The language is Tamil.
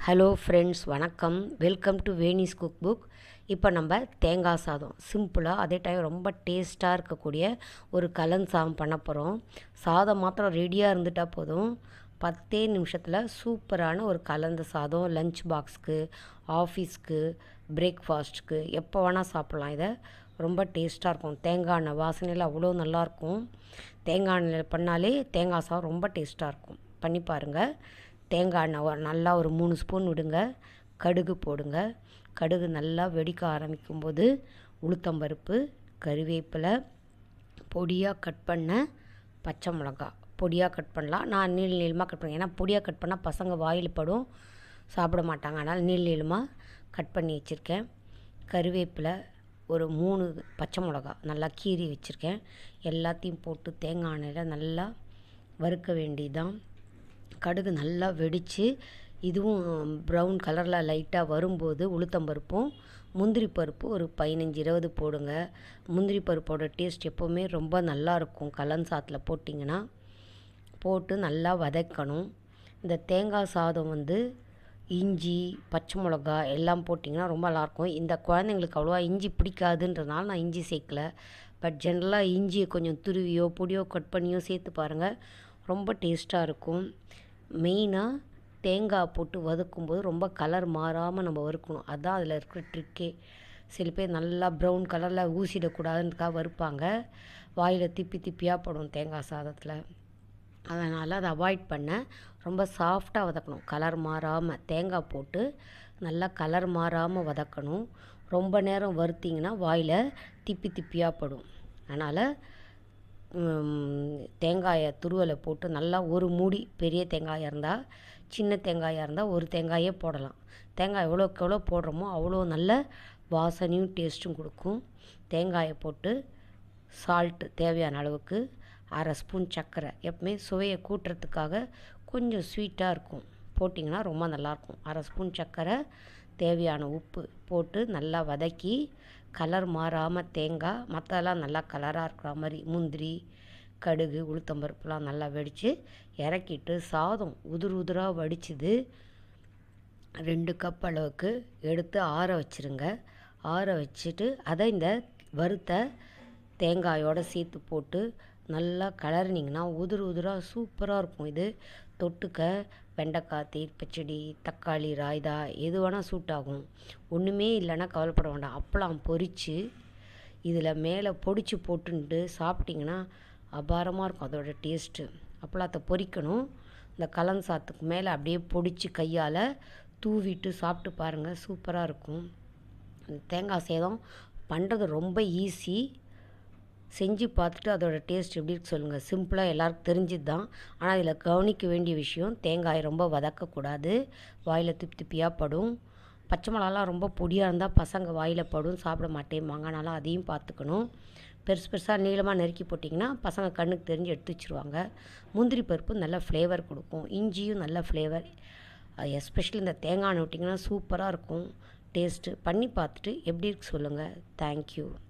ஹலோ ஃப்ரெண்ட்ஸ் வணக்கம் welcome to Veni's cook book இப்போ நம்ம தேங்காய் சாதம் சிம்பிளாக அதே டைம் ரொம்ப டேஸ்ட்டாக இருக்கக்கூடிய ஒரு கலன் சாதம் பண்ண போகிறோம் சாதம் மாத்திரம் ரெடியாக இருந்துட்டால் போதும் பத்தே நிமிஷத்தில் சூப்பரான ஒரு கலந்த சாதம் லஞ்ச் பாக்ஸ்க்கு ஆஃபீஸ்க்கு பிரேக்ஃபாஸ்ட்டுக்கு எப்போ வேணால் சாப்பிட்லாம் இதை ரொம்ப டேஸ்ட்டாக இருக்கும் தேங்காய் எண்ணெய் வாசனையில் அவ்வளோ நல்லாயிருக்கும் தேங்காய் எண்ணெயில் பண்ணாலே தேங்காய் சாதம் ரொம்ப டேஸ்ட்டாக இருக்கும் பண்ணி பாருங்கள் தேங்காய் எண்ணெய் ஒரு நல்லா ஒரு மூணு ஸ்பூன் விடுங்க கடுகு போடுங்க கடுகு நல்லா வெடிக்க ஆரம்பிக்கும் போது உளுத்தம்பருப்பு கறிவேப்பிலை பொடியாக கட் பண்ண பச்சை மிளகா பொடியாக கட் பண்ணலாம் நான் நீள் நீளமாக கட் பண்ணேன் ஏன்னா பொடியாக கட் பண்ணால் பசங்க வாயில் படும் சாப்பிட மாட்டாங்க அதனால் நீள் நீளமாக கட் பண்ணி வச்சுருக்கேன் கறிவேப்பிலை ஒரு மூணு பச்சை மிளகா நல்லா கீறி வச்சுருக்கேன் எல்லாத்தையும் போட்டு தேங்காய் எண்ணெயில் நல்லா வறுக்க வேண்டியதுதான் கடுகு நல்லா வெடித்து இதுவும் ப்ரௌன் கலரில் லைட்டாக வரும்போது உளுத்தம்பருப்பும் முந்திரி பருப்பு ஒரு பதினஞ்சு இருபது போடுங்க முந்திரி பருப்போட டேஸ்ட் எப்போவுமே ரொம்ப நல்லாயிருக்கும் கலன் சாத்தில் போட்டிங்கன்னா போட்டு நல்லா வதக்கணும் இந்த தேங்காய் சாதம் வந்து இஞ்சி பச்சை மிளகா எல்லாம் போட்டிங்கன்னா ரொம்ப நல்லாயிருக்கும் இந்த குழந்தைங்களுக்கு அவ்வளோவா இஞ்சி பிடிக்காதுன்றதுனால நான் இஞ்சி சேர்க்கல பட் ஜென்ரலாக இஞ்சியை கொஞ்சம் துருவியோ பொடியோ கட் பண்ணியோ சேர்த்து பாருங்கள் ரொம்ப டேஸ்ட்டாக இருக்கும் மெயினாக தேங்காய் போட்டு வதக்கும்போது ரொம்ப கலர் மாறாமல் நம்ம வறுக்கணும் அதுதான் அதில் இருக்கிற ட்ரிக்கே சில பேர் நல்லா ப்ரௌன் கலரில் ஊசிடக்கூடாதுன்றதுக்காக வறுப்பாங்க வாயில் திப்பி திப்பியாக படும் தேங்காய் சாதத்தில் அதனால் அதை அவாய்ட் பண்ண ரொம்ப சாஃப்டாக வதக்கணும் கலர் மாறாமல் தேங்காய் போட்டு நல்லா கலர் மாறாமல் வதக்கணும் ரொம்ப நேரம் வறுத்திங்கன்னா வாயில் திப்பி திப்பியாக படும் அதனால் தேங்காயை துருவலை போட்டு நல்லா ஒரு மூடி பெரிய தேங்காயாக இருந்தால் சின்ன தேங்காயாக இருந்தால் ஒரு தேங்காயே போடலாம் தேங்காய் எவ்வளோக்கு எவ்வளோ போடுறோமோ அவ்வளோ நல்ல வாசனையும் டேஸ்ட்டும் கொடுக்கும் தேங்காயை போட்டு சால்ட்டு தேவையான அளவுக்கு அரை ஸ்பூன் சர்க்கரை எப்பவுமே சுவையை கூட்டுறதுக்காக கொஞ்சம் ஸ்வீட்டாக இருக்கும் போட்டிங்கன்னா ரொம்ப நல்லாயிருக்கும் அரை ஸ்பூன் சர்க்கரை தேவையான உப்பு போட்டு நல்லா வதக்கி கலர் மாறாமல் தேங்காய் மற்றெல்லாம் நல்லா கலராக இருக்கிற மாதிரி முந்திரி கடுகு உளுத்தம்பருப்புலாம் நல்லா வெடித்து இறக்கிட்டு சாதம் உதிர் உதிராக வடிச்சுது ரெண்டு கப் அளவுக்கு எடுத்து ஆற வச்சுருங்க ஆற வச்சுட்டு அதை இந்த வறுத்த தேங்காயோடு சேர்த்து போட்டு நல்லா கலரினிங்கன்னா உதிர் உதிராக சூப்பராக இருக்கும் இது தொட்டுக்க வெண்டைக்காய் தயிர் பச்சடி தக்காளி ராய்தா எது வேணால் சூட் ஆகும் ஒன்றுமே இல்லைன்னா கவலைப்பட வேண்டாம் அப்பளம் பொரித்து இதில் மேலே பொடிச்சு போட்டுன்ட்டு சாப்பிட்டிங்கன்னா அபாரமாக இருக்கும் அதோட டேஸ்ட்டு அப்பளத்தை பொரிக்கணும் இந்த கலன் சாத்துக்கு மேலே அப்படியே பொடிச்சு கையால் தூவிட்டு சாப்பிட்டு பாருங்கள் சூப்பராக இருக்கும் தேங்காய் சேதம் பண்ணுறது ரொம்ப ஈஸி செஞ்சு பார்த்துட்டு அதோடய டேஸ்ட் எப்படி இருக்கு சொல்லுங்கள் சிம்பிளாக எல்லாருக்கும் தெரிஞ்சது தான் ஆனால் இதில் கவனிக்க வேண்டிய விஷயம் தேங்காய் ரொம்ப வதக்கக்கூடாது வாயில் திப்பி திப்பியாக படும் பச்சை மிளகாலாம் ரொம்ப பொடியாக இருந்தால் பசங்க வாயில் படும் சாப்பிட மாட்டேம்பாங்க அதனால் அதையும் பார்த்துக்கணும் பெருசு பெருசாக நீளமாக நறுக்கி போட்டிங்கன்னா பசங்க கண்ணுக்கு தெரிஞ்சு எடுத்து வச்சுருவாங்க முந்திரி பருப்பு நல்ல ஃப்ளேவர் கொடுக்கும் இஞ்சியும் நல்ல ஃப்ளேவர் எஸ்பெஷலி இந்த தேங்காய் விட்டிங்கன்னா சூப்பராக இருக்கும் டேஸ்ட்டு பண்ணி பார்த்துட்டு எப்படி இருக்கு சொல்லுங்கள் தேங்க்யூ